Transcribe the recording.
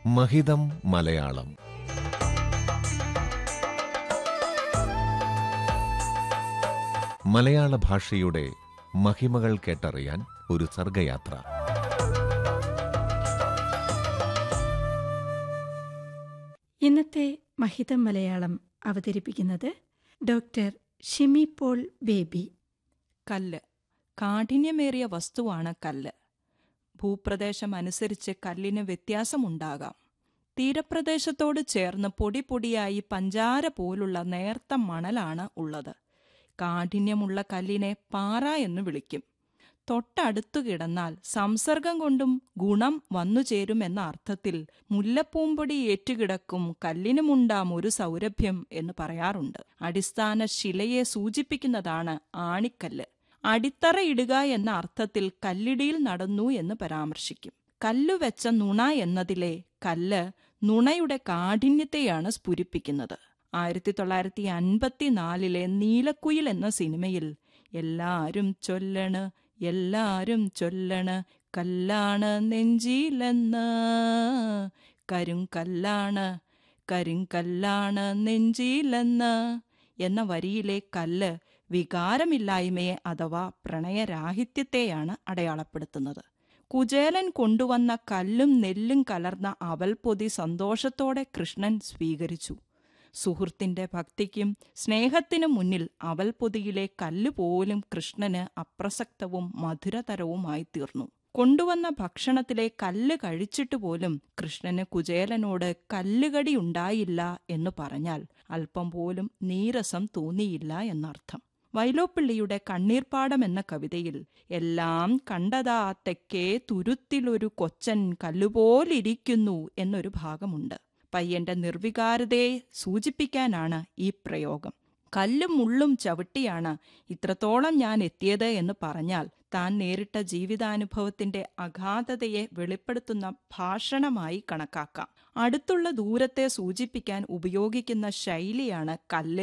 മഹിതം മലയാളം മലയാള ഭാഷയുടെ മഹിമകൾ കേട്ടറിയാൻ ഒരു സർഗയാത്ര ഇന്നത്തെ മഹിതം മലയാളം അവതരിപ്പിക്കുന്നത് ഡോക്ടർ ഷിമി പോൾ ബേബി കല്ല് കാഠിന്യമേറിയ വസ്തുവാണ് കല്ല് ഭൂപ്രദേശം അനുസരിച്ച് കല്ലിന് വ്യത്യാസമുണ്ടാകാം തീരപ്രദേശത്തോട് ചേർന്ന് പൊടി പൊടിയായി പഞ്ചാര പോലുള്ള നേർത്ത മണലാണ് ഉള്ളത് കാഠിന്യമുള്ള കല്ലിനെ പാറ എന്ന് വിളിക്കും തൊട്ടടുത്തു കിടന്നാൽ സംസർഗം കൊണ്ടും ഗുണം വന്നു ചേരുമെന്ന അർത്ഥത്തിൽ മുല്ലപ്പൂമ്പൊടി ഏറ്റുകിടക്കും കല്ലിനുമുണ്ടാം ഒരു സൗരഭ്യം എന്ന് പറയാറുണ്ട് അടിസ്ഥാന ശിലയെ സൂചിപ്പിക്കുന്നതാണ് ആണിക്കല്ല് അടിത്തറയിടുക എന്ന അർത്ഥത്തിൽ കല്ലിടിയിൽ നടന്നു എന്ന് പരാമർശിക്കും കല്ലു വെച്ച നുണ എന്നതിലെ കല്ല് നുണയുടെ കാഠിന്യത്തെയാണ് സ്ഫുരിപ്പിക്കുന്നത് ആയിരത്തി തൊള്ളായിരത്തി അൻപത്തിനാലിലെ നീലക്കുയിൽ എന്ന സിനിമയിൽ എല്ലാരും ചൊല്ലണ് എല്ലാരും ചൊല്ലണ് കല്ലാണ് നെഞ്ചിലെന്ന് കരിങ്കല്ലാണ് കരിങ്കല്ലാണ് നെഞ്ചിലെന്ന് എന്ന വരിയിലെ കല്ല് വികാരമില്ലായ്മയെ അഥവാ പ്രണയരാഹിത്യത്തെയാണ് അടയാളപ്പെടുത്തുന്നത് കുചേലൻ കൊണ്ടുവന്ന കല്ലും നെല്ലും കലർന്ന അവൽപ്പൊതി സന്തോഷത്തോടെ കൃഷ്ണൻ സ്വീകരിച്ചു സുഹൃത്തിന്റെ ഭക്തിക്കും സ്നേഹത്തിനും മുന്നിൽ അവൽപ്പൊതിയിലെ കല്ലുപോലും കൃഷ്ണന് അപ്രസക്തവും മധുരതരവുമായി തീർന്നു കൊണ്ടുവന്ന ഭക്ഷണത്തിലെ കല്ല് കഴിച്ചിട്ട് പോലും കൃഷ്ണന് കുചേലനോട് കല്ലുകടി ഉണ്ടായില്ല എന്ന് പറഞ്ഞാൽ അല്പം പോലും നീരസം തോന്നിയില്ല എന്നർത്ഥം വൈലോപ്പിള്ളിയുടെ കണ്ണീർപ്പാടം എന്ന കവിതയിൽ എല്ലാം കണ്ടതാ തെക്കേ തുരുത്തിലൊരു കൊച്ചൻ കല്ലുപോലിരിക്കുന്നു എന്നൊരു ഭാഗമുണ്ട് പയ്യന്റെ നിർവികാരതയെ സൂചിപ്പിക്കാനാണ് ഈ പ്രയോഗം കല്ലും മുള്ളും ചവിട്ടിയാണ് ഇത്രത്തോളം ഞാൻ എത്തിയത് എന്ന് പറഞ്ഞാൽ താൻ നേരിട്ട ജീവിതാനുഭവത്തിന്റെ അഗാധതയെ വെളിപ്പെടുത്തുന്ന ഭാഷണമായി കണക്കാക്കാം അടുത്തുള്ള ദൂരത്തെ സൂചിപ്പിക്കാൻ ഉപയോഗിക്കുന്ന ശൈലിയാണ് കല്ല്